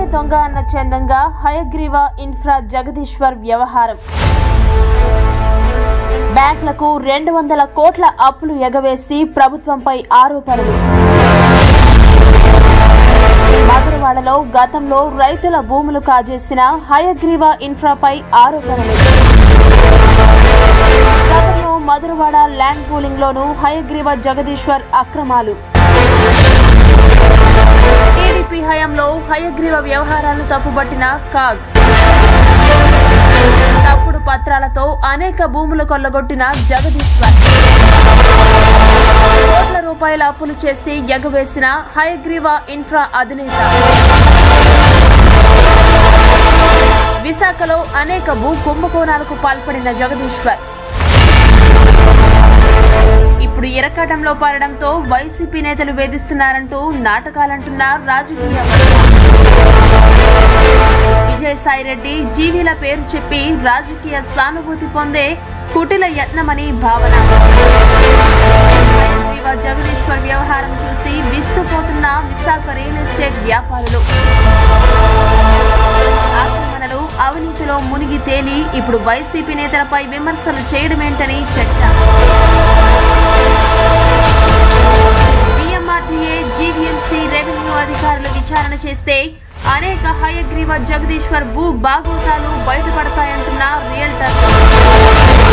దొంగ అన్న చందంగా హయగ్రీవ ఇన్ఫ్రా జగదీశ్వర్ వ్యవహారం బ్యాంకులకు రెండు వందల కోట్ల అప్పులు ఎగవేసి ప్రభుత్వంపై ఆరోపణలు మధురవాడలో గతంలో రైతుల భూములు కాజేసిన హయగ్రీవ ఇన్ఫ్రాపై ఆరోపణలు గతంలో మధురవాడ ల్యాండ్ పూలింగ్ లోను హయగ్రీవ జగదీశ్వర్ అక్రమాలు టీడీపీ హయాంలో హయగ్రీవ వ్యవహారాలను తప్పుబట్టిన కాగ్ తప్పుడు పత్రాలతో అనేక భూములు కొల్లగొట్టిన జగదీశ్వర్ కోట్ల రూపాయల అప్పులు చేసి ఎగవేసిన హయగ్రీవ ఇన్ఫ్రా అధినేత విశాఖలో అనేక భూ కుంభకోణాలకు పాల్పడిన జగదీశ్వర్ ఇప్పుడు ఇరకాటంలో పారడంతో వైసీపీ నేతలు వేధిస్తున్నారంటూ నాటకాలంటున్న రాజకీయ విజయసాయిరెడ్డి జీవీల పేరు చెప్పి రాజకీయ సానుభూతి పొందే కుటిల యత్నమని భావన హయగ్రీవ జగదీశ్వర్ వ్యవహారం చూసి విస్తుపోతున్న విశాఖ రియల్ ఎస్టేట్ వ్యాపారులు ఆక్రమణలు అవినీతిలో మునిగి తేలి ఇప్పుడు వైసీపీ నేతలపై విమర్శలు చేయడమేంటని చర్చ బిఎంఆర్డీఏ జీవీఎంసీ రెవెన్యూ అధికారులు విచారణ చేస్తే అనేక హయగ్రీవ జగదీశ్వర్ భూ బాగోతాలు బయటపడతాయంటున్న రియల్టర్